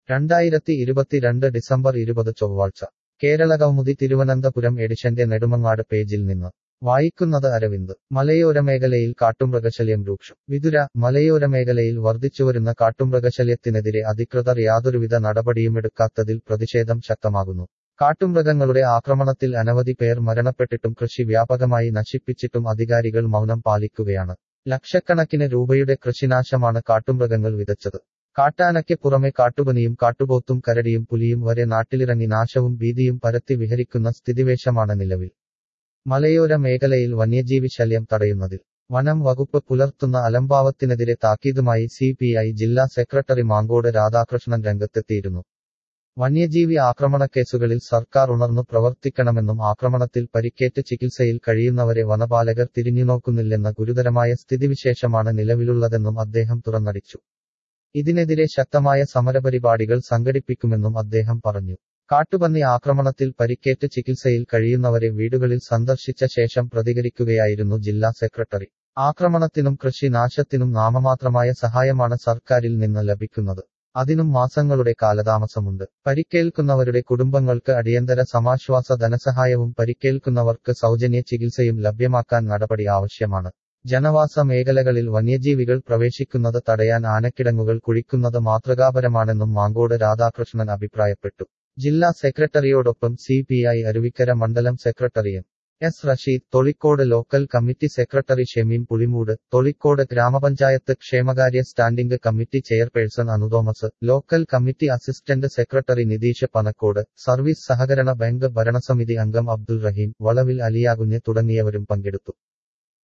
രണ്ടായിരത്തി ഇരുപത്തിരണ്ട് ഡിസംബർ ഇരുപത് ചൊവ്വാഴ്ച കേരള കൗമുദി തിരുവനന്തപുരം എഡിഷന്റെ നെടുമങ്ങാട് പേജിൽ നിന്ന് വായിക്കുന്നത് അരവിന്ദ് മലയോര മേഖലയിൽ കാട്ടുമൃഗശല്യം രൂക്ഷം വിതുര മലയോര മേഖലയിൽ വർദ്ധിച്ചുവരുന്ന കാട്ടുമൃഗശല്യത്തിനെതിരെ അധികൃതർ യാതൊരുവിധ നടപടിയുമെടുക്കാത്തതിൽ പ്രതിഷേധം ശക്തമാകുന്നു കാട്ടുമൃഗങ്ങളുടെ ആക്രമണത്തിൽ അനവധി പേർ മരണപ്പെട്ടിട്ടും കൃഷി വ്യാപകമായി നശിപ്പിച്ചിട്ടും അധികാരികൾ മൗനം പാലിക്കുകയാണ് ലക്ഷക്കണക്കിന് രൂപയുടെ കൃഷിനാശമാണ് കാട്ടുമൃഗങ്ങൾ വിതച്ചത് കാട്ടാനയ്ക്ക് പുറമെ കാട്ടുപനിയും കാട്ടുപോത്തും കരടിയും പുലിയും വരെ നാട്ടിലിറങ്ങി നാശവും ഭീതിയും പരത്തി വിഹരിക്കുന്ന സ്ഥിതിവേശമാണ് നിലവിൽ മലയോര മേഖലയിൽ വന്യജീവി ശല്യം തടയുന്നതിൽ വനം വകുപ്പ് പുലർത്തുന്ന അലംഭാവത്തിനെതിരെ താക്കീതുമായി സി ജില്ലാ സെക്രട്ടറി മാങ്കോട് രാധാകൃഷ്ണൻ രംഗത്തെത്തിയിരുന്നു വന്യജീവി ആക്രമണക്കേസുകളിൽ സർക്കാർ ഉണർന്നു പ്രവർത്തിക്കണമെന്നും ആക്രമണത്തിൽ പരിക്കേറ്റ് ചികിത്സയിൽ കഴിയുന്നവരെ വനപാലകർ തിരിഞ്ഞുനോക്കുന്നില്ലെന്ന ഗുരുതരമായ സ്ഥിതിവിശേഷമാണ് നിലവിലുള്ളതെന്നും അദ്ദേഹം തുറന്നടിച്ചു ഇതിനെതിരെ ശക്തമായ സമരപരിപാടികൾ സംഘടിപ്പിക്കുമെന്നും അദ്ദേഹം പറഞ്ഞു കാട്ടുപന്നി ആക്രമണത്തിൽ പരിക്കേറ്റ് ചികിത്സയിൽ കഴിയുന്നവരെ വീടുകളിൽ സന്ദർശിച്ച ശേഷം പ്രതികരിക്കുകയായിരുന്നു ജില്ലാ സെക്രട്ടറി ആക്രമണത്തിനും കൃഷി നാശത്തിനും നാമമാത്രമായ സഹായമാണ് സർക്കാരിൽ നിന്ന് ലഭിക്കുന്നത് അതിനും മാസങ്ങളുടെ കാലതാമസമുണ്ട് പരിക്കേൽക്കുന്നവരുടെ കുടുംബങ്ങൾക്ക് അടിയന്തര സമാശ്വാസ ധനസഹായവും പരിക്കേൽക്കുന്നവർക്ക് സൗജന്യ ചികിത്സയും ലഭ്യമാക്കാൻ നടപടി ആവശ്യമാണ് ജനവാസ മേഖലകളിൽ വന്യജീവികൾ പ്രവേശിക്കുന്നത് തടയാൻ ആനക്കിടങ്ങുകൾ കുഴിക്കുന്നത് മാതൃകാപരമാണെന്നും മാങ്കോട് രാധാകൃഷ്ണൻ അഭിപ്രായപ്പെട്ടു ജില്ലാ സെക്രട്ടറിയോടൊപ്പം സി പി ഐ അരുവിക്കര മണ്ഡലം secretary M S Rasheed Tholicode local committee secretary Shemeem Pulimoodu Tholicode ഗ്രാമപഞ്ചായത്ത് ക്ഷേമകാര്യ standing committee chairperson Anu Thomas local committee assistant secretary Nitheesh Panacode service സഹകരണ ബാങ്ക് ഭരണസമിതി അംഗം അബ്ദുൾ റഹീം വളവിൽ അലിയാകുഞ്ഞ് തുടങ്ങിയവരും പങ്കെടുത്തു